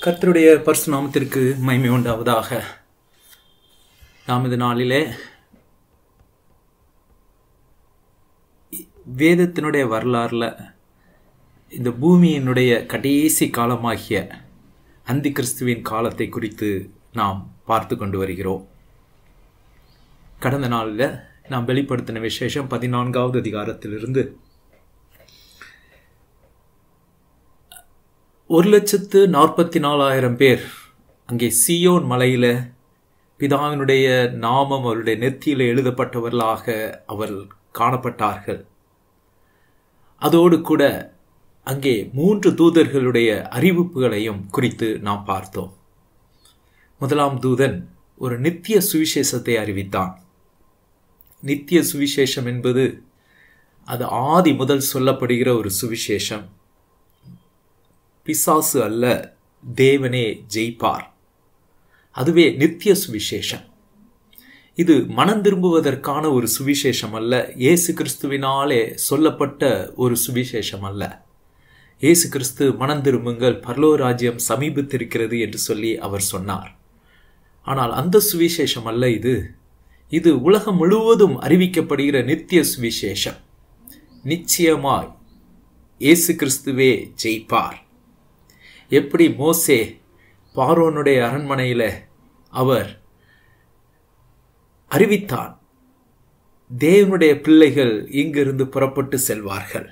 கர்த்தருடைய பரிசுநாமத்திற்கு மகிமை உண்டாவதாக நாம் இந்த நாளிலே வேதத்தினுடைய வரலாறுல இந்த பூமியினுடைய கடைசி காலமாகிய அந்தி கிறிஸ்துவின் காலத்தை குறித்து நாம் பார்த்து கொண்டு வருகிறோம் கடந்த நாளில் நாம் வெளிப்படுத்தின விசேஷம் பதினான்காவது அதிகாரத்திலிருந்து ஒரு லட்சத்து நாற்பத்தி நாலாயிரம் பேர் அங்கே சியோன் மலையில் பிதாவினுடைய நாமம் அவருடைய நெத்தியில் எழுதப்பட்டவர்களாக அவர் காணப்பட்டார்கள் அதோடு கூட அங்கே மூன்று தூதர்களுடைய அறிவிப்புகளையும் குறித்து நாம் பார்த்தோம் முதலாம் தூதன் ஒரு நித்திய சுவிசேஷத்தை அறிவித்தான் நித்திய சுவிசேஷம் என்பது அது ஆதி முதல் சொல்லப்படுகிற ஒரு சுவிசேஷம் பிசாசு அல்ல தேவனே ஜெயிப்பார் அதுவே நித்திய சுவிசேஷம் இது மனம் திரும்புவதற்கான ஒரு சுவிசேஷம் அல்ல இயேசு கிறிஸ்துவினாலே சொல்லப்பட்ட ஒரு சுவிசேஷம் அல்ல இயேசு கிறிஸ்து மனம் திரும்புங்கள் பர்லோ ராஜ்யம் சமீபித்திருக்கிறது என்று சொல்லி அவர் சொன்னார் ஆனால் அந்த சுவிசேஷம் அல்ல இது இது உலகம் முழுவதும் அறிவிக்கப்படுகிற நித்திய சுவிசேஷம் நிச்சயமாய் இயேசு கிறிஸ்துவே ஜெயிப்பார் எப்படி மோசே பார்வோனுடைய அரண்மனையில் அவர் அறிவித்தான் தேவனுடைய பிள்ளைகள் இங்கிருந்து புறப்பட்டு செல்வார்கள்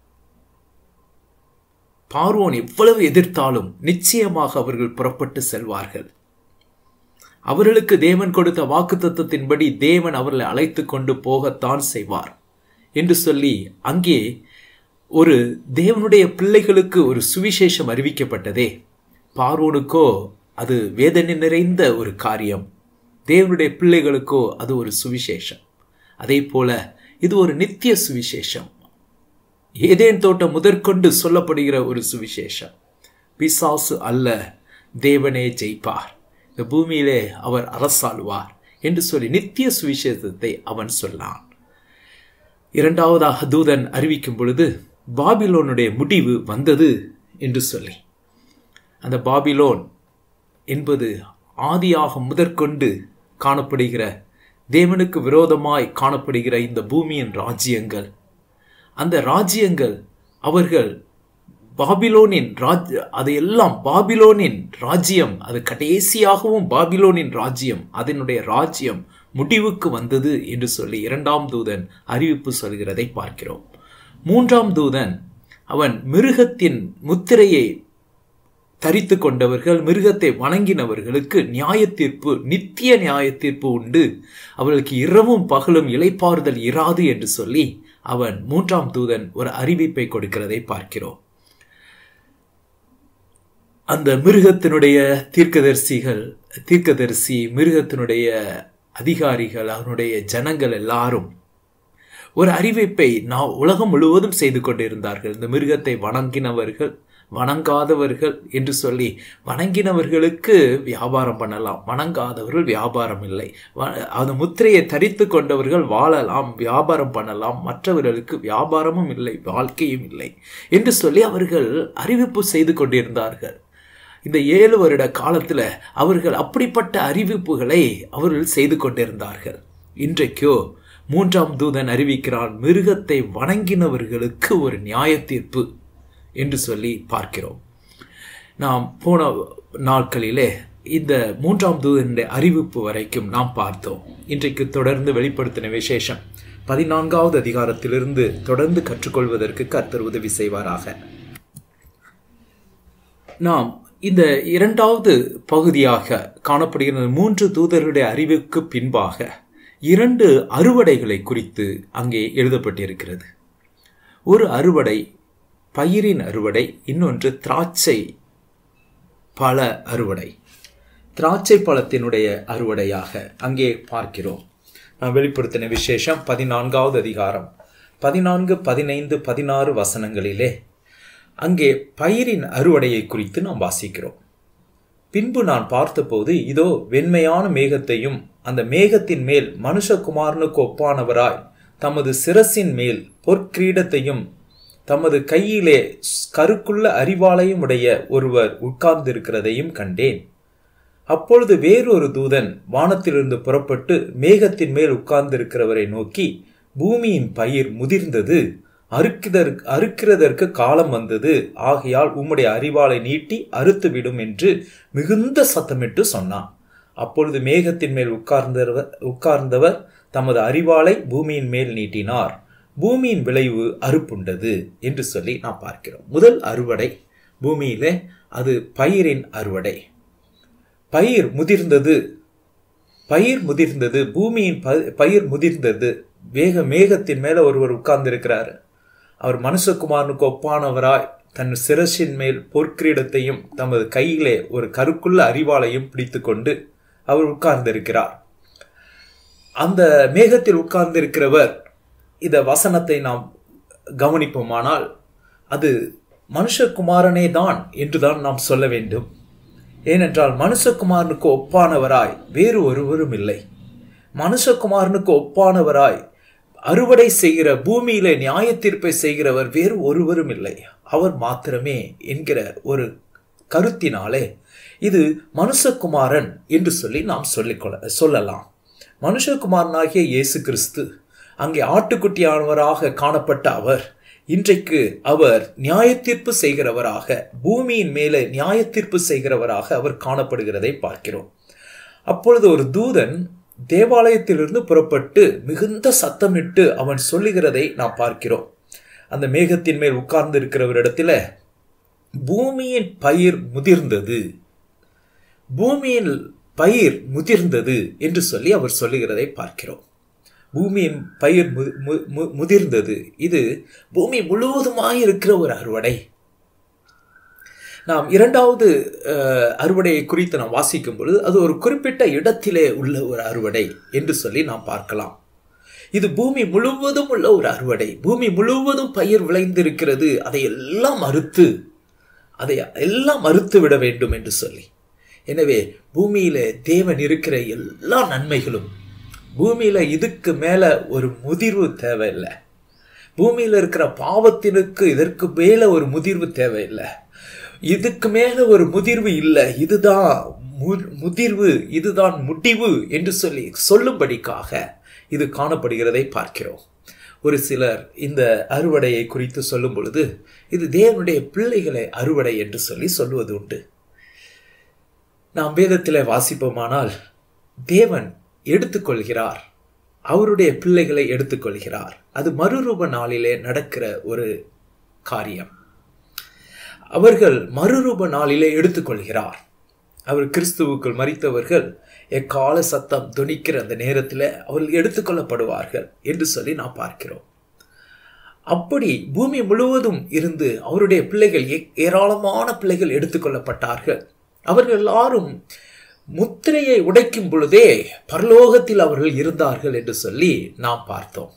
பார்வோன் எவ்வளவு எதிர்த்தாலும் நிச்சயமாக அவர்கள் புறப்பட்டு செல்வார்கள் அவர்களுக்கு தேவன் கொடுத்த வாக்கு தத்துவத்தின்படி தேவன் அவர்களை அழைத்து கொண்டு போகத்தான் செய்வார் என்று சொல்லி அங்கே ஒரு தேவனுடைய பிள்ளைகளுக்கு ஒரு சுவிசேஷம் அறிவிக்கப்பட்டதே பார்வோனுக்கோ அது வேதனை நிறைந்த ஒரு காரியம் தேவனுடைய பிள்ளைகளுக்கோ அது ஒரு சுவிசேஷம் அதே போல இது ஒரு நித்திய சுவிசேஷம் ஏதேன் தோட்டம் முதற்கொண்டு சொல்லப்படுகிற ஒரு சுவிசேஷம் பிசாசு அல்ல தேவனே ஜெயிப்பார் இந்த பூமியிலே அவர் அரசாளுவார் என்று சொல்லி நித்திய சுவிசேஷத்தை அவன் சொன்னான் இரண்டாவதாக தூதன் அறிவிக்கும் பொழுது பாபிலோனுடைய முடிவு வந்தது என்று சொல்லி அந்த பாபிலோன் என்பது ஆதியாக முதற்கொண்டு காணப்படுகிற தேவனுக்கு விரோதமாய் காணப்படுகிற இந்த பூமியின் ராஜ்யங்கள் அந்த ராஜ்யங்கள் அவர்கள் பாபிலோனின் ராஜ் அதையெல்லாம் பாபிலோனின் ராஜ்யம் அது கடைசியாகவும் பாபிலோனின் ராஜ்யம் அதனுடைய ராஜ்யம் முடிவுக்கு வந்தது என்று சொல்லி இரண்டாம் தூதன் அறிவிப்பு சொல்கிறதை பார்க்கிறோம் மூன்றாம் தூதன் அவன் மிருகத்தின் முத்திரையை தரித்து கொண்டவர்கள் மிருகத்தை வணங்கினவர்களுக்கு நியாய தீர்ப்பு நித்திய நியாய தீர்ப்பு உண்டு அவர்களுக்கு இரவும் பகலும் இலைப்பாறுதல் இராது என்று சொல்லி அவன் மூன்றாம் தூதன் ஒரு அறிவிப்பை கொடுக்கிறதை பார்க்கிறோம் அந்த மிருகத்தினுடைய தீர்க்கதரிசிகள் தீர்க்கதரிசி மிருகத்தினுடைய அதிகாரிகள் அவனுடைய ஜனங்கள் எல்லாரும் ஒரு அறிவிப்பை நான் உலகம் முழுவதும் செய்து கொண்டிருந்தார்கள் இந்த மிருகத்தை வணங்கினவர்கள் வணங்காதவர்கள் என்று சொல்லி வணங்கினவர்களுக்கு வியாபாரம் பண்ணலாம் வணங்காதவர்கள் வியாபாரம் இல்லை அந்த முத்திரையை தரித்து கொண்டவர்கள் வாழலாம் வியாபாரம் பண்ணலாம் மற்றவர்களுக்கு வியாபாரமும் இல்லை வாழ்க்கையும் இல்லை என்று சொல்லி அவர்கள் அறிவிப்பு செய்து கொண்டிருந்தார்கள் இந்த ஏழு வருட காலத்தில் அவர்கள் அப்படிப்பட்ட அறிவிப்புகளை அவர்கள் செய்து கொண்டிருந்தார்கள் இன்றைக்கோ மூன்றாம் தூதன் அறிவிக்கிறான் மிருகத்தை வணங்கினவர்களுக்கு ஒரு நியாய தீர்ப்பு என்று சொல்லி பார்க்கிறோம் நாம் போன நாட்களிலே இந்த மூன்றாம் தூதனுடைய அறிவிப்பு வரைக்கும் நாம் பார்த்தோம் இன்றைக்கு தொடர்ந்து வெளிப்படுத்தின விசேஷம் பதினான்காவது அதிகாரத்திலிருந்து தொடர்ந்து கற்றுக்கொள்வதற்கு கர்த்தர் உதவி செய்வாராக நாம் இந்த இரண்டாவது பகுதியாக காணப்படுகிற மூன்று தூதர்களுடைய அறிவுக்கு பின்பாக இரண்டு அறுவடைகளை குறித்து அங்கே எழுதப்பட்டிருக்கிறது ஒரு அறுவடை பயிரின் அறுவடை இன்னொன்று திராட்சை பழ அறுவடை திராட்சை பழத்தினுடைய அறுவடையாக அங்கே பார்க்கிறோம் நான் வெளிப்படுத்தின விசேஷம் பதினான்காவது அதிகாரம் பதினான்கு பதினைந்து பதினாறு வசனங்களிலே அங்கே பயிரின் அறுவடையை குறித்து நாம் வாசிக்கிறோம் பின்பு நான் பார்த்தபோது இதோ வெண்மையான மேகத்தையும் அந்த மேகத்தின் மேல் மனுஷகுமாரனுக்கு ஒப்பானவராய் தமது சிரசின் மேல் பொற்கிரீடத்தையும் தமது கையிலே கருக்குள்ள அறிவாளையும் உடைய ஒருவர் உட்கார்ந்திருக்கிறதையும் கண்டேன் அப்பொழுது வேறொரு தூதன் வானத்திலிருந்து புறப்பட்டு மேகத்தின் மேல் உட்கார்ந்திருக்கிறவரை நோக்கி பூமியின் பயிர் முதிர்ந்தது அறுக்கிறதற்கு அறுக்கிறதற்கு காலம் வந்தது ஆகையால் உம்முடைய அறிவாளை நீட்டி அறுத்துவிடும் என்று மிகுந்த சத்தமிட்டு சொன்னான் அப்பொழுது மேகத்தின் மேல் உட்கார்ந்தவர் உட்கார்ந்தவர் தமது அறிவாளை பூமியின் மேல் நீட்டினார் பூமியின் விளைவு அறுப்புண்டது என்று சொல்லி நாம் பார்க்கிறோம் முதல் அறுவடை பூமியிலே அது பயிரின் அறுவடை பயிர் முதிர்ந்தது பயிர் முதிர்ந்தது பூமியின் பயிர் முதிர்ந்தது வேக மேகத்தின் மேல ஒருவர் உட்கார்ந்திருக்கிறார் அவர் மனுஷகுமாரனுக்கு ஒப்பானவராய் தன் சிரசின் மேல் பொற்கிரீடத்தையும் தமது கையிலே ஒரு கருக்குள்ள அறிவாளையும் பிடித்துக்கொண்டு அவர் உட்கார்ந்திருக்கிறார் அந்த மேகத்தில் உட்கார்ந்திருக்கிறவர் இந்த வசனத்தை நாம் கவனிப்போமானால் அது மனுஷகுமாரனே தான் என்றுதான் நாம் சொல்ல வேண்டும் ஏனென்றால் மனுஷகுமாரனுக்கு ஒப்பானவராய் வேறு ஒருவரும் இல்லை மனுஷகுமாரனுக்கு ஒப்பானவராய் அறுவடை செய்கிற பூமியில நியாய தீர்ப்பை செய்கிறவர் வேறு ஒருவரும் இல்லை அவர் மாத்திரமே என்கிற ஒரு கருத்தினாலே இது மனுஷகுமாரன் என்று சொல்லி நாம் சொல்லிக்கொள்ள சொல்லலாம் மனுஷகுமாரனாகிய இயேசு கிறிஸ்து அங்கே ஆட்டுக்குட்டியானவராக காணப்பட்ட அவர் இன்றைக்கு அவர் நியாய தீர்ப்பு செய்கிறவராக பூமியின் மேலே நியாய தீர்ப்பு செய்கிறவராக அவர் காணப்படுகிறதை பார்க்கிறோம் அப்பொழுது ஒரு தூதன் தேவாலயத்திலிருந்து புறப்பட்டு மிகுந்த சத்தமிட்டு அவன் சொல்லுகிறதை நாம் பார்க்கிறோம் அந்த மேகத்தின் மேல் உட்கார்ந்து இருக்கிறவரிடத்துல பூமியின் பயிர் முதிர்ந்தது பூமியின் பயிர் முதிர்ந்தது என்று சொல்லி அவர் சொல்லுகிறதை பார்க்கிறோம் பூமியின் பயிர் முதிர்ந்தது இது பூமி முழுவதுமாய் இருக்கிற ஒரு அறுவடை நாம் இரண்டாவது அறுவடையை குறித்து நாம் வாசிக்கும் பொழுது அது ஒரு குறிப்பிட்ட இடத்திலே உள்ள ஒரு அறுவடை என்று சொல்லி நாம் பார்க்கலாம் இது பூமி முழுவதும் உள்ள ஒரு அறுவடை பூமி முழுவதும் பயிர் விளைந்திருக்கிறது அதை எல்லாம் அறுத்து அதை எல்லாம் மறுத்து விட வேண்டும் என்று சொல்லி எனவே பூமியில தேவன் இருக்கிற எல்லா நன்மைகளும் பூமியில இதுக்கு மேல ஒரு முதிர்வு தேவையில்லை பூமியில இருக்கிற பாவத்தினுக்கு இதற்கு மேல ஒரு முதிர்வு தேவையில்லை இதுக்கு மேல ஒரு முதிர்வு இல்லை இதுதான் முதிர்வு இதுதான் முடிவு என்று சொல்லி சொல்லும்படிக்காக இது காணப்படுகிறதை பார்க்கிறோம் ஒரு சிலர் இந்த அறுவடையை குறித்து சொல்லும் பொழுது இது தேவனுடைய பிள்ளைகளை அறுவடை என்று சொல்லி சொல்லுவது உண்டு நாம் வேதத்தில் வாசிப்போமானால் தேவன் எடுத்துக்கொள்கிறார் அவருடைய பிள்ளைகளை எடுத்துக்கொள்கிறார் அது மறுரூப நாளிலே நடக்கிற ஒரு காரியம் அவர்கள் மறுரூப நாளிலே எடுத்துக்கொள்கிறார் அவர் கிறிஸ்துவுக்குள் மறித்தவர்கள் எக்கால சத்தம் துணிக்கிற அந்த நேரத்தில் அவர்கள் எடுத்துக்கொள்ளப்படுவார்கள் என்று சொல்லி நாம் பார்க்கிறோம் அப்படி பூமி முழுவதும் இருந்து அவருடைய பிள்ளைகள் ஏராளமான பிள்ளைகள் எடுத்துக்கொள்ளப்பட்டார்கள் அவர்கள் எல்லாரும் முத்திரையை உடைக்கும் பொழுதே பரலோகத்தில் அவர்கள் இருந்தார்கள் என்று சொல்லி நாம் பார்த்தோம்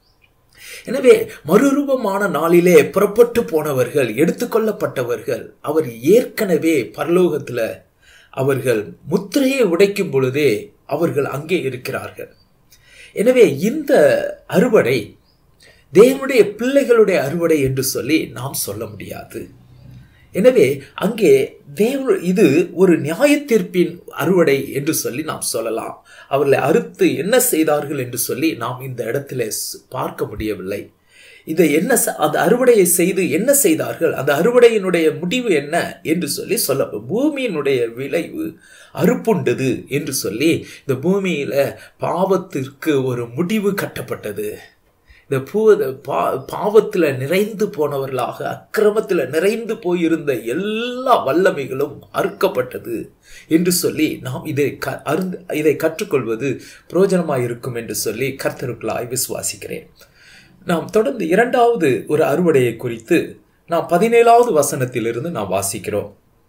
எனவே மறுரூபமான நாளிலே புறப்பட்டு போனவர்கள் எடுத்துக்கொள்ளப்பட்டவர்கள் அவர் ஏற்கனவே பரலோகத்துல அவர்கள் முத்திரையை உடைக்கும் பொழுதே அவர்கள் அங்கே இருக்கிறார்கள் எனவே இந்த அறுவடை தேவனுடைய பிள்ளைகளுடைய அறுவடை என்று சொல்லி நாம் சொல்ல முடியாது எனவே அங்கே தேவ இது ஒரு நியாய தீர்ப்பின் அறுவடை என்று சொல்லி நாம் சொல்லலாம் அவர்களை அறுத்து என்ன செய்தார்கள் என்று சொல்லி நாம் இந்த இடத்துல பார்க்க முடியவில்லை இதை என்ன அந்த அறுவடையை செய்து என்ன செய்தார்கள் அந்த அறுவடையினுடைய முடிவு என்ன என்று சொல்லி சொல்ல பூமியினுடைய விளைவு அறுப்புண்டது என்று சொல்லி இந்த பூமியில பாவத்திற்கு ஒரு முடிவு கட்டப்பட்டது இந்த பூ பா பாவத்தில் நிறைந்து போனவர்களாக அக்கிரமத்தில் நிறைந்து போயிருந்த எல்லா வல்லமைகளும் அறுக்கப்பட்டது என்று சொல்லி நாம் இதை க அருந்து இதை கற்றுக்கொள்வது பிரயோஜனமாக இருக்கும் என்று சொல்லி கர்த்தருக்குள்ளாய் விசுவாசிக்கிறேன் நாம் தொடர்ந்து இரண்டாவது ஒரு அறுவடையை குறித்து நாம் பதினேழாவது வசனத்திலிருந்து நாம் வாசிக்கிறோம்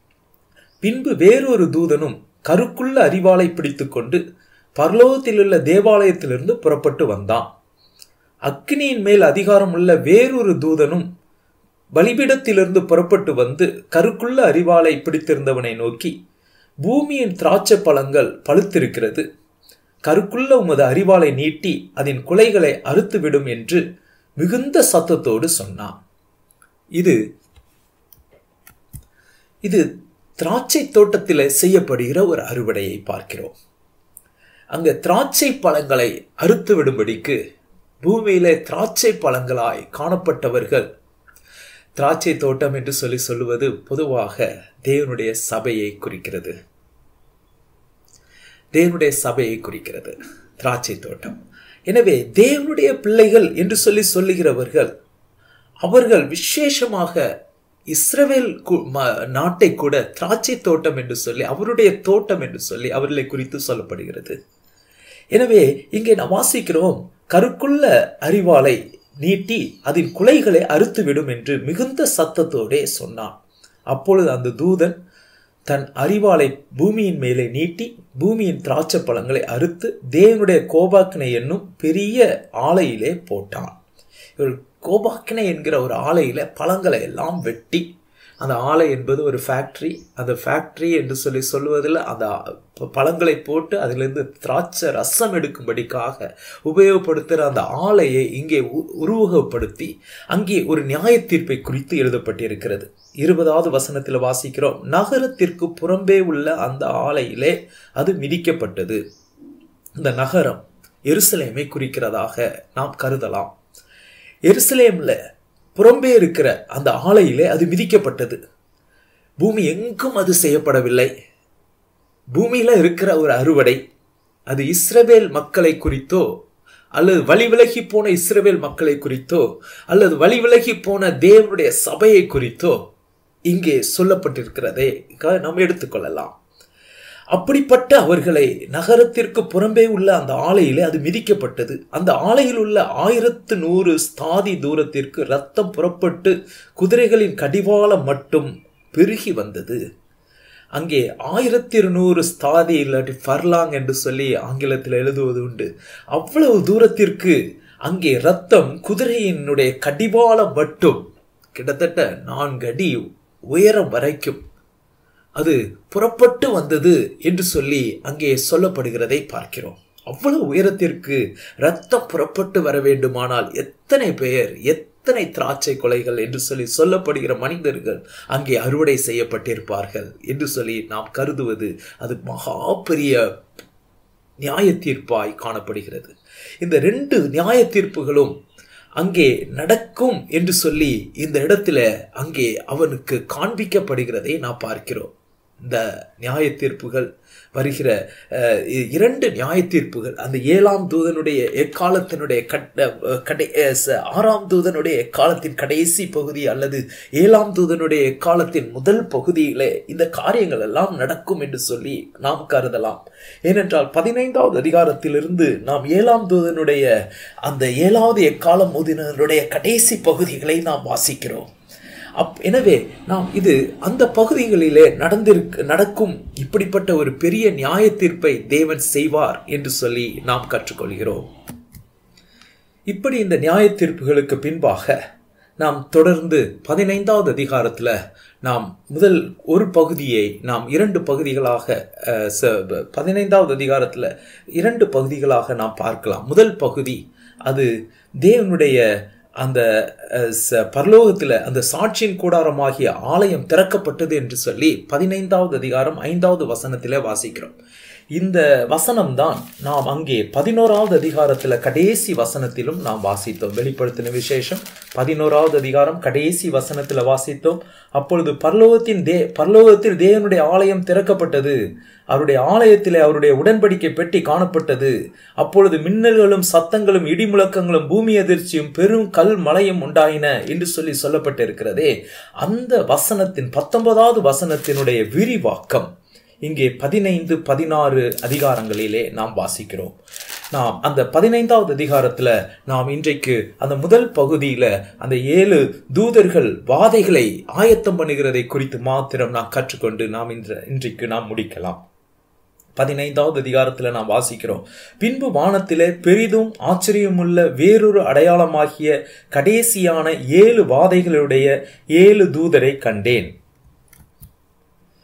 பின்பு வேறொரு தூதனும் கருக்குள்ள அறிவாளை பிடித்துக்கொண்டு பரலோகத்திலுள்ள தேவாலயத்திலிருந்து புறப்பட்டு வந்தான் அக்னியின் மேல் அதிகாரம் உள்ள வேறொரு தூதனும் பலிபீடத்திலிருந்து புறப்பட்டு வந்து கருக்குள்ள அறிவாளை பிடித்திருந்தவனை நோக்கி பூமியின் திராட்சை பழங்கள் பழுத்திருக்கிறது கருக்குள்ள உமது அறிவாளை நீட்டி அதன் குலைகளை அறுத்துவிடும் என்று மிகுந்த சத்தத்தோடு சொன்னான் இது இது திராட்சை தோட்டத்தில் செய்யப்படுகிற ஒரு அறுவடையை பார்க்கிறோம் அங்க திராட்சை பழங்களை அறுத்து விடும்படிக்கு பூமியிலே திராட்சை பழங்களாய் காணப்பட்டவர்கள் திராட்சை தோட்டம் என்று சொல்லி சொல்லுவது பொதுவாக தேவனுடைய சபையை குறிக்கிறது தேவனுடைய சபையை குறிக்கிறது திராட்சை தோட்டம் எனவே தேவனுடைய பிள்ளைகள் என்று சொல்லி சொல்லுகிறவர்கள் அவர்கள் விசேஷமாக இஸ்ரவேல் நாட்டை கூட திராட்சை தோட்டம் என்று சொல்லி அவருடைய தோட்டம் என்று சொல்லி அவர்களை குறித்து சொல்லப்படுகிறது எனவே இங்கே நாம் வாசிக்கிறோம் கருக்குள்ள அறிவாலை நீட்டி அதன் குலைகளை அறுத்துவிடும் என்று மிகுந்த சத்தத்தோடே சொன்னான் அப்பொழுது அந்த தூதன் தன் அறிவாலை பூமியின் மேலே நீட்டி பூமியின் திராட்சை பழங்களை அறுத்து தேவனுடைய கோபாக்கினை என்னும் பெரிய ஆலையிலே போட்டான் இவர் கோபாக்கினை என்கிற ஒரு ஆலையில பழங்களை எல்லாம் வெட்டி அந்த ஆலை என்பது ஒரு ஃபேக்ட்ரி அந்த ஃபேக்ட்ரி என்று சொல்லி சொல்லுவதில் அந்த பழங்களை போட்டு அதிலிருந்து திராட்சை ரசம் எடுக்கும்படிக்காக உபயோகப்படுத்துகிற அந்த ஆலையை இங்கே உருவகப்படுத்தி அங்கே ஒரு நியாய தீர்ப்பை குறித்து எழுதப்பட்டிருக்கிறது இருபதாவது வசனத்தில் வாசிக்கிறோம் நகரத்திற்கு புறம்பே உள்ள அந்த ஆலையிலே அது மிதிக்கப்பட்டது இந்த நகரம் எருசலேமை குறிக்கிறதாக நாம் கருதலாம் எருசலேம்ல புறம்பே இருக்கிற அந்த ஆலையிலே அது மிதிக்கப்பட்டது பூமி எங்கும் அது செய்யப்படவில்லை பூமியில இருக்கிற ஒரு அறுவடை அது இஸ்ரவேல் மக்களை குறித்தோ அல்லது வழி விலகி போன இஸ்ரவேல் மக்களை குறித்தோ அல்லது வழி விலகி போன தேவனுடைய சபையை குறித்தோ இங்கே சொல்லப்பட்டிருக்கிறதே நாம் எடுத்துக்கொள்ளலாம் அப்படிப்பட்ட அவர்களை நகரத்திற்கு புறம்பே உள்ள அந்த ஆலையிலே அது மிதிக்கப்பட்டது அந்த ஆலையில் உள்ள ஆயிரத்து நூறு ஸ்தாதி தூரத்திற்கு ரத்தம் புறப்பட்டு குதிரைகளின் கடிவாளம் மட்டும் பெருகி வந்தது அங்கே ஆயிரத்தி இருநூறு ஸ்தாதி இல்லாட்டி ஃபர்லாங் என்று சொல்லி ஆங்கிலத்தில் எழுதுவது உண்டு அவ்வளவு தூரத்திற்கு அங்கே ரத்தம் குதிரையினுடைய கடிவாளம் மட்டும் கிட்டத்தட்ட நான்கு அடி உயரம் வரைக்கும் அது புறப்பட்டு வந்தது என்று சொல்லி அங்கே சொல்லப்படுகிறதை பார்க்கிறோம் அவ்வளவு உயரத்திற்கு ரத்தம் புறப்பட்டு வர வேண்டுமானால் எத்தனை பெயர் எத்தனை திராட்சை கொலைகள் என்று சொல்லி சொல்லப்படுகிற மனிதர்கள் அங்கே அறுவடை செய்யப்பட்டிருப்பார்கள் என்று சொல்லி நாம் கருதுவது அது மகா பெரிய நியாய தீர்ப்பாய் காணப்படுகிறது இந்த ரெண்டு நியாய தீர்ப்புகளும் அங்கே நடக்கும் என்று சொல்லி இந்த இடத்துல அங்கே அவனுக்கு காண்பிக்கப்படுகிறதை நான் பார்க்கிறோம் இந்த நியாய தீர்ப்புகள் வருகிற இரண்டு நியாய தீர்ப்புகள் அந்த ஏழாம் தூதனுடைய எக்காலத்தினுடைய கடை ஆறாம் தூதனுடைய எக்காலத்தின் கடைசி பகுதி அல்லது ஏழாம் தூதனுடைய எக்காலத்தின் முதல் பகுதியிலே இந்த காரியங்கள் எல்லாம் நடக்கும் என்று சொல்லி நாம் கருதலாம் ஏனென்றால் பதினைந்தாவது அதிகாரத்திலிருந்து நாம் ஏழாம் தூதனுடைய அந்த ஏழாவது எக்காலம் முதினருடைய கடைசி பகுதிகளை நாம் வாசிக்கிறோம் அப் எனவே நாம் இது அந்த பகுதிகளிலே நடந்திருக்கு நடக்கும் இப்படிப்பட்ட ஒரு பெரிய நியாய தீர்ப்பை தேவன் செய்வார் என்று சொல்லி நாம் கற்றுக்கொள்கிறோம் இப்படி இந்த நியாய தீர்ப்புகளுக்கு பின்பாக நாம் தொடர்ந்து பதினைந்தாவது அதிகாரத்தில் நாம் முதல் ஒரு பகுதியை நாம் இரண்டு பகுதிகளாக பதினைந்தாவது அதிகாரத்தில் இரண்டு பகுதிகளாக நாம் பார்க்கலாம் முதல் பகுதி அது தேவனுடைய அந்த பரலோகத்தில் அந்த சாட்சியின் கூடாரமாகிய ஆலயம் திறக்கப்பட்டது என்று சொல்லி பதினைந்தாவது அதிகாரம் ஐந்தாவது வசனத்திலே வாசிக்கிறோம் இந்த வசனம் தான் நாம் அங்கே பதினோராவது அதிகாரத்தில் கடைசி வசனத்திலும் நாம் வாசித்தோம் வெளிப்படுத்தின விசேஷம் பதினோராவது அதிகாரம் கடைசி வசனத்தில் வாசித்தோம் அப்பொழுது பரலோகத்தின் தே பரலோகத்தில் தேவனுடைய ஆலயம் திறக்கப்பட்டது அவருடைய ஆலயத்திலே அவருடைய உடன்படிக்கை பெட்டி காணப்பட்டது அப்பொழுது மின்னல்களும் சத்தங்களும் இடிமுழக்கங்களும் பூமி அதிர்ச்சியும் பெரும் கல் மலையும் உண்டாயின என்று சொல்லி சொல்லப்பட்டிருக்கிறதே அந்த வசனத்தின் பத்தொன்பதாவது வசனத்தினுடைய விரிவாக்கம் இங்கே பதினைந்து பதினாறு அதிகாரங்களிலே நாம் வாசிக்கிறோம் நாம் அந்த பதினைந்தாவது அதிகாரத்துல நாம் இன்றைக்கு அந்த முதல் பகுதியில அந்த ஏழு தூதர்கள் வாதைகளை ஆயத்தம் பண்ணுகிறதை குறித்து மாத்திரம் நாம் கற்றுக்கொண்டு நாம் இன்ற இன்றைக்கு நாம் முடிக்கலாம் பதினைந்தாவது அதிகாரத்துல நாம் வாசிக்கிறோம் பின்பு வானத்திலே பெரிதும் ஆச்சரியமுள்ள வேறொரு அடையாளமாகிய கடைசியான ஏழு வாதைகளுடைய ஏழு தூதரை கண்டேன்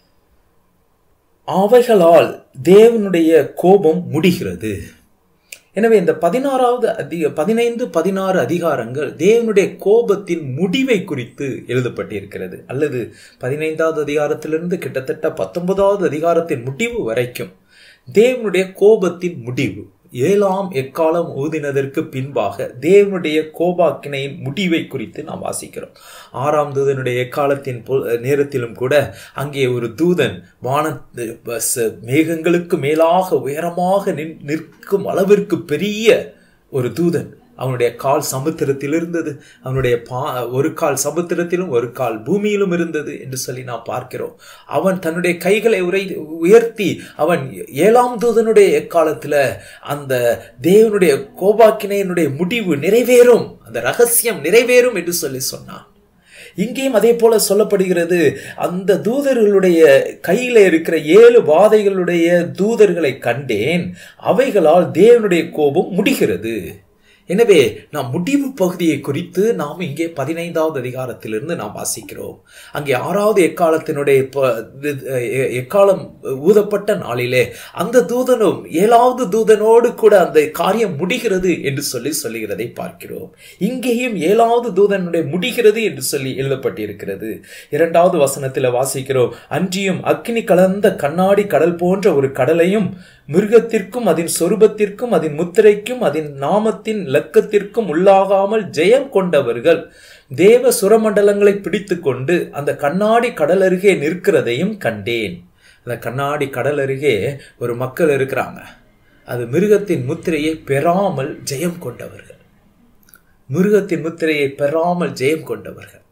அவைகளால் தேவனுடைய கோபம் முடிகிறது எனவே இந்த பதினாறாவது அதிக பதினைந்து பதினாறு அதிகாரங்கள் தேவனுடைய கோபத்தின் முடிவை குறித்து எழுதப்பட்டிருக்கிறது அல்லது பதினைந்தாவது அதிகாரத்திலிருந்து கிட்டத்தட்ட பத்தொன்பதாவது அதிகாரத்தின் முடிவு வரைக்கும் தேவனுடைய கோபத்தின் முடிவு ஏழாம் எக்காலம் ஊதினதற்கு பின்பாக தேவனுடைய கோபாக்கினையின் முடிவை குறித்து நாம் வாசிக்கிறோம் ஆறாம் தூதனுடைய எக்காலத்தின் நேரத்திலும் கூட அங்கே ஒரு தூதன் வான மேகங்களுக்கு மேலாக உயரமாக நிற்கும் அளவிற்கு பெரிய ஒரு தூதன் அவனுடைய கால் சமுத்திரத்தில் இருந்தது அவனுடைய பா ஒரு கால் சமுத்திரத்திலும் ஒரு கால் பூமியிலும் இருந்தது என்று சொல்லி நாம் பார்க்கிறோம் அவன் தன்னுடைய கைகளை உரை உயர்த்தி அவன் ஏழாம் தூதனுடைய எக்காலத்தில் அந்த தேவனுடைய கோபாக்கினையினுடைய முடிவு நிறைவேறும் அந்த ரகசியம் நிறைவேறும் என்று சொல்லி சொன்னான் இங்கேயும் அதே போல சொல்லப்படுகிறது அந்த தூதர்களுடைய கையில இருக்கிற ஏழு வாதைகளுடைய தூதர்களை கண்டேன் அவைகளால் தேவனுடைய கோபம் முடிகிறது எனவே நாம் முடிவு பகுதியை குறித்து நாம் இங்கே பதினைந்தாவது அதிகாரத்திலிருந்து நாம் வாசிக்கிறோம் அங்கே ஆறாவது எக்காலத்தினுடைய எக்காலம் ஊதப்பட்ட நாளிலே அந்த தூதனும் ஏழாவது தூதனோடு கூட அந்த காரியம் முடிகிறது என்று சொல்லி சொல்லுகிறதை பார்க்கிறோம் இங்கேயும் ஏழாவது தூதனுடைய முடிகிறது என்று சொல்லி எழுதப்பட்டிருக்கிறது இரண்டாவது வசனத்தில் வாசிக்கிறோம் அன்றியும் அக்னி கலந்த கண்ணாடி கடல் போன்ற ஒரு கடலையும் மிருகத்திற்கும் அதன் சொரூபத்திற்கும் அதன் முத்திரைக்கும் அதன் நாமத்தின் லக்கத்திற்கும் உள்ளாகாமல் ஜெயம் கொண்டவர்கள் தேவ சுரமண்டலங்களை பிடித்து கொண்டு அந்த கண்ணாடி கடல் அருகே நிற்கிறதையும் கண்டேன் அந்த கண்ணாடி கடல் அருகே ஒரு மக்கள் இருக்கிறாங்க அது மிருகத்தின் முத்திரையை பெறாமல் ஜெயம் கொண்டவர்கள் மிருகத்தின் முத்திரையை பெறாமல் ஜெயம் கொண்டவர்கள்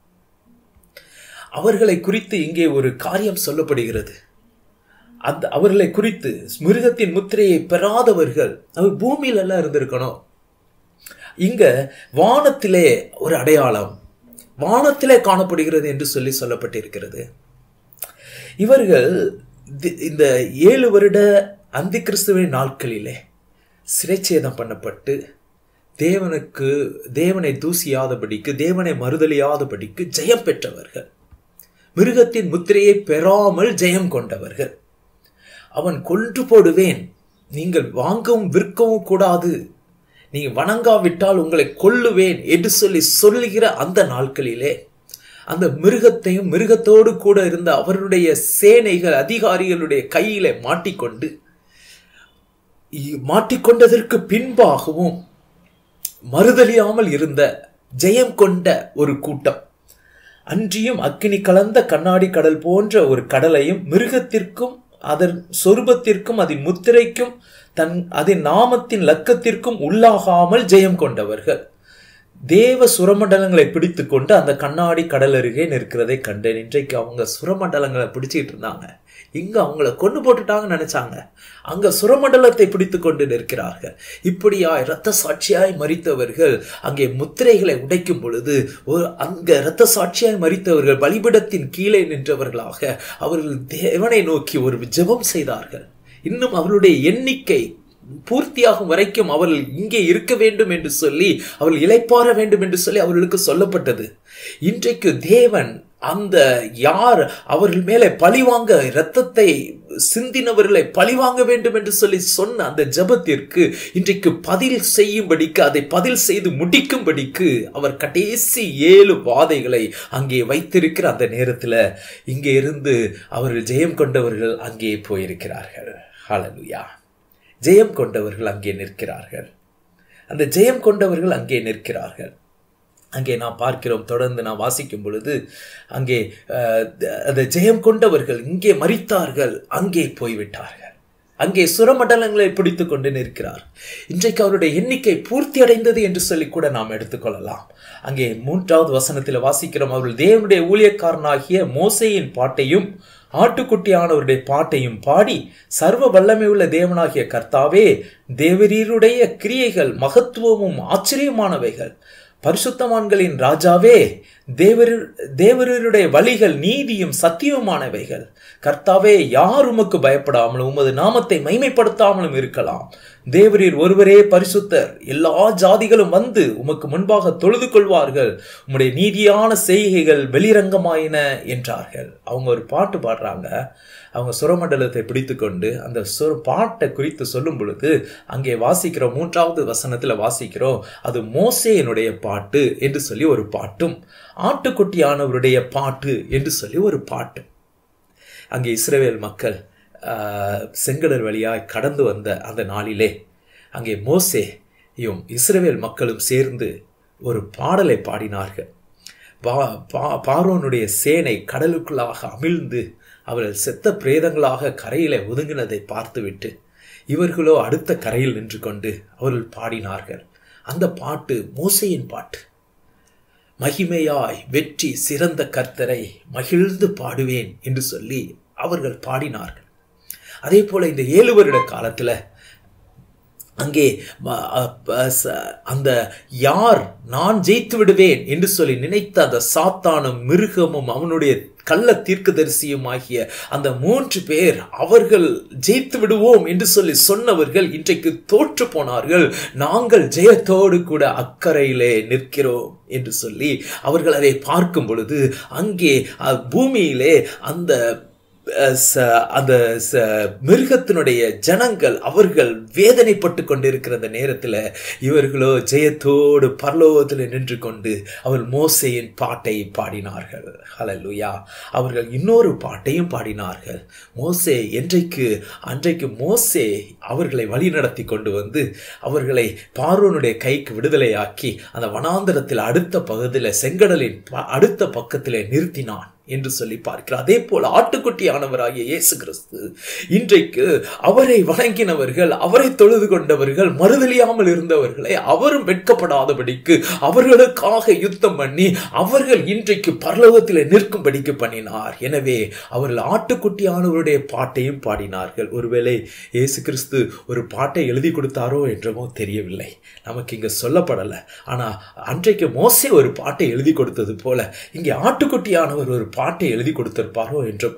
அவர்களை குறித்து இங்கே ஒரு காரியம் சொல்லப்படுகிறது அந்த அவர்களை குறித்து மிருகத்தின் முத்திரையை பெறாதவர்கள் அவர் பூமியில எல்லாம் இருந்திருக்கணும் இங்க வானத்திலே ஒரு அடையாளம் வானத்திலே காணப்படுகிறது என்று சொல்லி சொல்லப்பட்டிருக்கிறது இவர்கள் இந்த ஏழு வருட அந்த கிறிஸ்துவின் நாட்களிலே சிறைச்சேதம் பண்ணப்பட்டு தேவனுக்கு தேவனை தூசியாதபடிக்கு தேவனை மறுதலியாதபடிக்கு ஜெயம் பெற்றவர்கள் மிருகத்தின் முத்திரையை பெறாமல் ஜெயம் கொண்டவர்கள் அவன் கொன்று போடுவேன் நீங்கள் வாங்கவும் விற்கவும் கூடாது நீங்க வணங்காவிட்டால் உங்களை கொல்லுவேன் என்று சொல்லி சொல்லுகிற அந்த நாட்களிலே அந்த மிருகத்தையும் மிருகத்தோடு கூட இருந்த அவருடைய சேனைகள் அதிகாரிகளுடைய கையில மாட்டிக்கொண்டு மாட்டிக்கொண்டதற்கு பின்பாகவும் மறுதலியாமல் இருந்த ஜெயம் கொண்ட ஒரு கூட்டம் அன்றியும் அக்கினி கலந்த கண்ணாடி கடல் போன்ற ஒரு கடலையும் மிருகத்திற்கும் அதன் சொருபத்திற்கும் அதன் முத்திரைக்கும் தன் அதன் நாமத்தின் லக்கத்திற்கும் உள்ளாகாமல் ஜெயம் கொண்டவர்கள் தேவ சுரமண்டலங்களை பிடித்து கொண்டு அந்த கண்ணாடி கடல் அருகே நிற்கிறதை கண்டேன் இன்றைக்கு அவங்க சுரமண்டலங்களை பிடிச்சிட்டு இருந்தாங்க இங்க அவங்கள கொண்டு போட்டுட்டாங்கன்னு நினைச்சாங்க அங்க சுரமண்டலத்தை பிடித்து கொண்டு நிற்கிறார்கள் இப்படியாய் இரத்த சாட்சியாய் மறித்தவர்கள் அங்கே முத்திரைகளை உடைக்கும் பொழுது ஒரு அங்க இரத்த சாட்சியாய் மறித்தவர்கள் பலிபிடத்தின் கீழே நின்றவர்களாக அவர்கள் தேவனை நோக்கி ஒரு ஜெபம் செய்தார்கள் இன்னும் அவர்களுடைய எண்ணிக்கை பூர்த்தியாகும் வரைக்கும் அவர்கள் இங்கே இருக்க வேண்டும் என்று சொல்லி அவர்கள் இலைப்பாற வேண்டும் என்று சொல்லி அவர்களுக்கு சொல்லப்பட்டது இன்றைக்கு தேவன் அந்த யார் அவர்கள் மேலே பழிவாங்க இரத்தத்தை சிந்தினவர்களை பழிவாங்க வேண்டும் என்று சொல்லி சொன்ன அந்த ஜபத்திற்கு இன்றைக்கு பதில் செய்யும்படிக்கு அதை பதில் செய்து முடிக்கும்படிக்கு அவர் கடைசி ஏழு வாதைகளை அங்கே வைத்திருக்கிற அந்த நேரத்தில் இங்கே இருந்து அவர்கள் ஜெயம் கொண்டவர்கள் அங்கே போயிருக்கிறார்கள் ஹalleluya ஜெயம் கொண்டவர்கள் அங்கே நிற்கிறார்கள் அந்த ஜெயம் கொண்டவர்கள் அங்கே நிற்கிறார்கள் அங்கே நாம் பார்க்கிறோம் தொடர்ந்து நாம் வாசிக்கும் பொழுது அங்கே அந்த ஜெயம் கொண்டவர்கள் இங்கே மறித்தார்கள் அங்கே போய்விட்டார்கள் அங்கே சுரமண்டலங்களை பிடித்து கொண்டு நிற்கிறார் இன்றைக்கு அவருடைய எண்ணிக்கை பூர்த்தி அடைந்தது என்று சொல்லி கூட நாம் எடுத்துக்கொள்ளலாம் அங்கே மூன்றாவது வசனத்தில் வாசிக்கிறோம் அவர்கள் தேவனுடைய ஊழியக்காரனாகிய மோசையின் பாட்டையும் ஆட்டுக்குட்டியானவருடைய பாட்டையும் பாடி சர்வ வல்லமை உள்ள தேவனாகிய கர்த்தாவே தேவரீருடைய கிரியைகள் மகத்துவமும் ஆச்சரியமானவைகள் பரிசுத்தவான்களின் ராஜாவே தேவர் தேவருடைய வழிகள் நீதியும் சத்தியமானவைகள் கர்த்தாவே யார் உமக்கு பயப்படாமலும் உமது நாமத்தை மைமைப்படுத்தாமலும் இருக்கலாம் தேவரீர் ஒருவரே பரிசுத்தர் எல்லா ஜாதிகளும் வந்து உமக்கு முன்பாக தொழுது கொள்வார்கள் உம்முடைய நீதியான செய்கைகள் வெளிரங்கமாயின என்றார்கள் அவங்க ஒரு பாட்டு பாடுறாங்க அவங்க சுரமண்டலத்தை பிடித்துக்கொண்டு அந்த சுர பாட்டை குறித்து சொல்லும் பொழுது அங்கே வாசிக்கிறோம் மூன்றாவது வசனத்துல வாசிக்கிறோம் அது மோசேயனுடைய பாட்டு என்று சொல்லி ஒரு பாட்டும் ஆட்டுக்குட்டியானவருடைய பாட்டு என்று சொல்லி ஒரு பாட்டு அங்கே இஸ்ரேல் மக்கள் செங்கடல் வழியாய் கடந்து வந்த அந்த நாளிலே அங்கே மோசேயும் இஸ்ரேல் மக்களும் சேர்ந்து ஒரு பாடலை பாடினார்கள் பா பாரோனுடைய சேனை கடலுக்குள்ளாக அமிழ்ந்து அவர்கள் செத்த பிரேதங்களாக கரையில ஒதுங்கினதை பார்த்துவிட்டு இவர்களோ அடுத்த கரையில் நின்று கொண்டு அவர்கள் பாடினார்கள் அந்த பாட்டு மோசையின் பாட்டு மகிமையாய் வெற்றி சிறந்த கர்த்தரை மகிழ்ந்து பாடுவேன் என்று சொல்லி அவர்கள் பாடினார்கள் அதே போல இந்த ஏழு வருட காலத்துல அங்கே அந்த யார் நான் ஜெயித்து விடுவேன் என்று சொல்லி நினைத்த அந்த சாத்தானும் மிருகமும் அவனுடைய கள்ள தீர்க்கதரிசியும் ஆகிய அந்த மூன்று பேர் அவர்கள் ஜெயித்து விடுவோம் என்று சொல்லி சொன்னவர்கள் இன்றைக்கு தோற்று போனார்கள் நாங்கள் ஜெயத்தோடு கூட அக்கறையிலே நிற்கிறோம் என்று சொல்லி அவர்கள் அதை பார்க்கும் பொழுது அங்கே பூமியிலே அந்த அந்த மிருகத்தினுடைய ஜனங்கள் அவர்கள் வேதனைப்பட்டு கொண்டிருக்கிற அந்த நேரத்தில் இவர்களோ ஜெயத்தோடு பரலோகத்தில் நின்று கொண்டு அவர் மோசையின் பாட்டை பாடினார்கள் ஹலலுயா அவர்கள் இன்னொரு பாட்டையும் பாடினார்கள் மோசே என்றைக்கு அன்றைக்கு மோசே அவர்களை வழி நடத்தி கொண்டு வந்து அவர்களை பார்வனுடைய கைக்கு விடுதலையாக்கி அந்த வனாந்தரத்தில் அடுத்த பகுதியில் செங்கடலின் அடுத்த பக்கத்திலே நிறுத்தினான் என்று சொல்லி பார்க்கிறார் அதே போல ஆட்டுக்குட்டியானவராகிய இயேசு கிறிஸ்து இன்றைக்கு அவரை வணங்கினவர்கள் அவரை தொழுது கொண்டவர்கள் மறுதலியாமல் இருந்தவர்களை அவரும் வெட்கப்படாதபடிக்கு அவர்களுக்காக யுத்தம் பண்ணி அவர்கள் இன்றைக்கு பரலோகத்தில் நிற்கும்படிக்கு பண்ணினார் எனவே அவர்கள் ஆட்டுக்குட்டியானவருடைய பாட்டையும் பாடினார்கள் ஒருவேளை இயேசு கிறிஸ்து ஒரு பாட்டை எழுதி கொடுத்தாரோ என்றமோ தெரியவில்லை நமக்கு இங்க சொல்லப்படலை ஆனா அன்றைக்கு மோசே ஒரு பாட்டை எழுதி கொடுத்தது போல இங்கே ஆட்டுக்குட்டியானவர் ஒரு பாட்டை எழுதி கொடுத்திருப்பாரோ என்றும்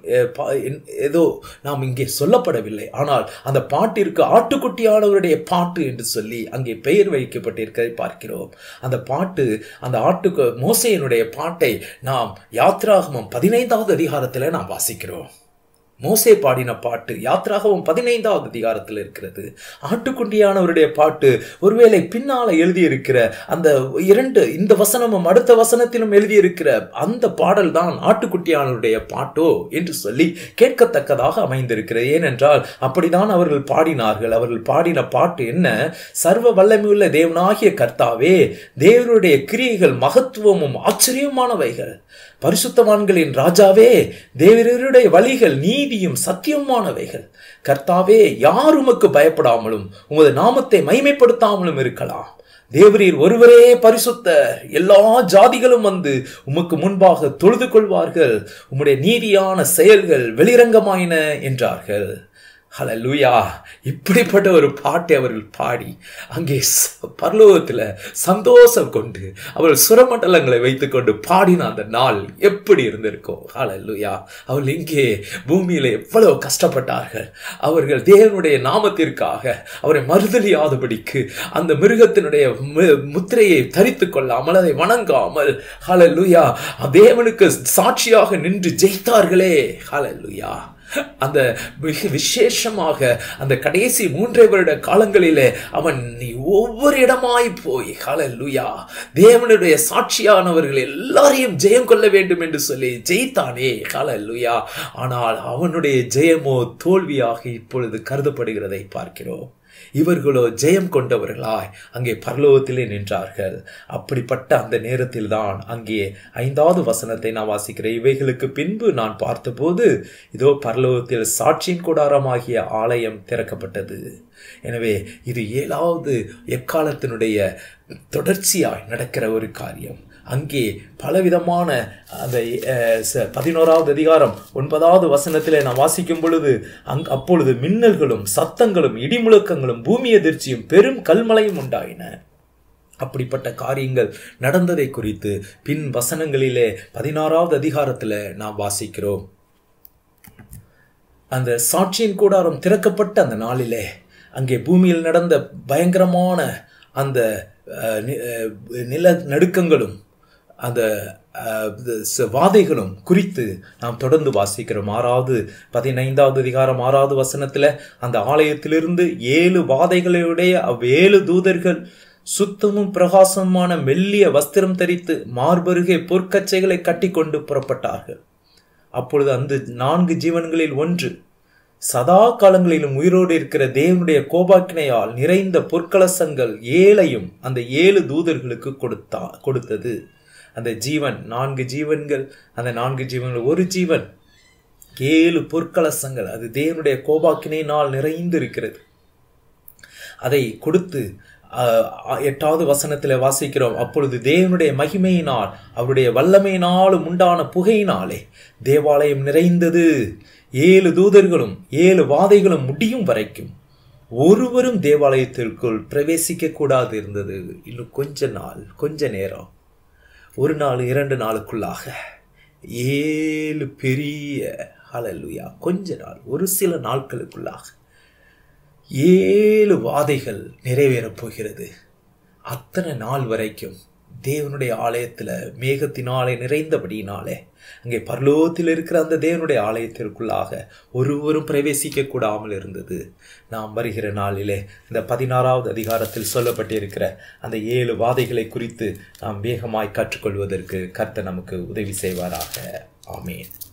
ஏதோ நாம் இங்கே சொல்லப்படவில்லை ஆனால் அந்த பாட்டிற்கு ஆட்டுக்குட்டியானவருடைய பாட்டு என்று சொல்லி அங்கே பெயர் வைக்கப்பட்டிருக்கிறதை பார்க்கிறோம் அந்த பாட்டு அந்த ஆட்டுக்கு மோசையனுடைய பாட்டை நாம் யாத்ராகமம் பதினைந்தாவது அதிகாரத்தில் நாம் வாசிக்கிறோம் மோசே பாடின பாட்டு யாத்ராகவும் பதினைந்தாவது அதிகாரத்தில் இருக்கிறது ஆட்டுக்குண்டியானவருடைய பாட்டு ஒருவேளை பின்னால எழுதியிருக்கிற அந்த இரண்டு இந்த வசனமும் அடுத்த வசனத்திலும் எழுதியிருக்கிற அந்த பாடல் தான் ஆட்டுக்குட்டியானவருடைய பாட்டோ என்று சொல்லி கேட்கத்தக்கதாக அமைந்திருக்கிறது ஏனென்றால் அப்படிதான் அவர்கள் பாடினார்கள் அவர்கள் பாடின பாட்டு என்ன சர்வ வல்லமையுள்ள தேவனாகிய கர்த்தாவே தேவனுடைய கிரியைகள் மகத்துவமும் ஆச்சரியமானவைகள் பரிசுத்தவான்களின் ராஜாவே தேவருடைய வழிகள் நீதியும் சத்தியமானவைகள் கர்த்தாவே யார் உமக்கு பயப்படாமலும் உமது நாமத்தை மைமைப்படுத்தாமலும் இருக்கலாம் தேவரீர் ஒருவரே பரிசுத்தர் எல்லா ஜாதிகளும் வந்து உமக்கு முன்பாக தொழுது கொள்வார்கள் உம்முடைய நீதியான செயல்கள் வெளிரங்கமாயின என்றார்கள் ஹலலூயா இப்படிப்பட்ட ஒரு பாட்டை அவர்கள் பாடி அங்கே பரலோகத்தில் சந்தோஷம் கொண்டு அவர்கள் சுரமண்டலங்களை வைத்துக்கொண்டு பாடின அந்த நாள் எப்படி இருந்திருக்கும் ஹலலூயா அவர்கள் இங்கே பூமியில எவ்வளவு கஷ்டப்பட்டார்கள் அவர்கள் தேவனுடைய நாமத்திற்காக அவரை மறுதலியாதபடிக்கு அந்த மிருகத்தினுடைய முத்திரையை தரித்து கொள்ளாமல் அதை வணங்காமல் ஹலலூயா தேவனுக்கு சாட்சியாக நின்று ஜெயித்தார்களே ஹலலூயா அந்த மிக விசேஷமாக அந்த கடைசி மூன்றே வருட காலங்களிலே அவன் நீ ஒவ்வொரு இடமாய் போய் ஹalleluya தேவனுடைய சாட்சியானவர்கள் எல்லாரையும் ஜெயம் கொள்ள வேண்டும் என்று சொல்லி ஜெயித்தானே ஹalleluya ஆனால் அவனுடைய ஜெயமோ தோல்வியாக இப்பொழுது கருதப்படுகிறதை பார்க்கிறோம் இவர்களோ ஜெயம் கொண்டவர்களாய் அங்கே பரலோகத்திலே நின்றார்கள் அப்படிப்பட்ட அந்த நேரத்தில் தான் அங்கே ஐந்தாவது வசனத்தை நான் வாசிக்கிறேன் இவைகளுக்கு பின்பு நான் பார்த்தபோது இதோ பரலோகத்தில் சாட்சியின் கூடாரமாகிய ஆலயம் திறக்கப்பட்டது எனவே இது ஏழாவது எக்காலத்தினுடைய தொடர்ச்சியாய் நடக்கிற ஒரு காரியம் அங்கே பலவிதமான அந்த பதினோராவது அதிகாரம் ஒன்பதாவது வசனத்தில் நான் வாசிக்கும் பொழுது அங் அப்பொழுது மின்னல்களும் சத்தங்களும் இடிமுழக்கங்களும் பூமி எதிர்ச்சியும் பெரும் கல்மலையும் உண்டாயின அப்படிப்பட்ட காரியங்கள் நடந்ததை குறித்து பின் வசனங்களிலே பதினாறாவது அதிகாரத்தில் நாம் வாசிக்கிறோம் அந்த சாட்சியின் கூடாரம் திறக்கப்பட்ட அந்த நாளிலே அங்கே பூமியில் நடந்த பயங்கரமான அந்த அஹ், நி- அஹ், நில நடுக்கங்களும் அந்த அஹ், இது ச- வாதைகளும் குறித்து நாம் தொடர்ந்து வாசிக்கிறோம் ஆறாவது பதினைந்தாவது அதிகாரம் ஆறாவது வசனத்துல அந்த ஆலயத்திலிருந்து ஏழு வாதைகளுடைய அவ்வேழு தூதர்கள் சுத்தமும் பிரகாசமான மெல்லிய வஸ்திரம் தரித்து மார்பருகே பொற்கச்சைகளை கட்டிக்கொண்டு புறப்பட்டார்கள் அப்பொழுது அந்த நான்கு ஜீவன்களில் ஒன்று சதா காலங்களிலும் உயிரோடு இருக்கிற தேவனுடைய கோபாக்கினையால் நிறைந்த பொற்கலசங்கள் ஏழையும் அந்த ஏழு தூதர்களுக்கு கொடுத்தா கொடுத்தது அந்த ஜீவன் நான்கு ஜீவன்கள் அந்த நான்கு ஜீவன்கள் ஒரு ஜீவன் ஏழு பொற்கலசங்கள் அது தேவனுடைய கோபாக்கினையினால் நிறைந்து இருக்கிறது அதை கொடுத்து அஹ், எட்டாவது வசனத்தில் வாசிக்கிறோம் அப்பொழுது தேவனுடைய மகிமையினால் அவருடைய வல்லமையினாலும் உண்டான புகையினாலே தேவாலயம் நிறைந்தது ஏழு தூதர்களும் ஏழு வாதைகளும் முடியும் வரைக்கும் ஒருவரும் தேவாலயத்திற்குள் பிரவேசிக்க கூடாது இருந்தது இன்னும் கொஞ்ச நாள் கொஞ்ச நேரம் ஒரு நாள் இரண்டு நாளுக்குள்ளாக ஏழு பெரிய ஹalleluya கொஞ்ச நாள் ஒரு சில நாட்களுக்குள்ளாக ஏழு வாதைகள் நிறைவேறப் போகிறது அத்தனை நாள் வரைக்கும் தேவனுடைய ஆலயத்துல மேகத்தினாலே நிறைந்தபடியினாலே அங்கே பரலோகத்தில் இருக்கிற அந்த தேவனுடைய ஆலயத்திற்குள்ளாக ஒருவரும் பிரவேசிக்க கூடாமல் இருந்தது நாம் வருகிற நாளிலே இந்த பதினாறாவது அதிகாரத்தில் சொல்லப்பட்டிருக்கிற அந்த ஏழு வாதைகளை குறித்து நாம் வேகமாய் கற்றுக்கொள்வதற்கு கர்த்தர் நமக்கு உதவி செய்வாராக ஆமேன்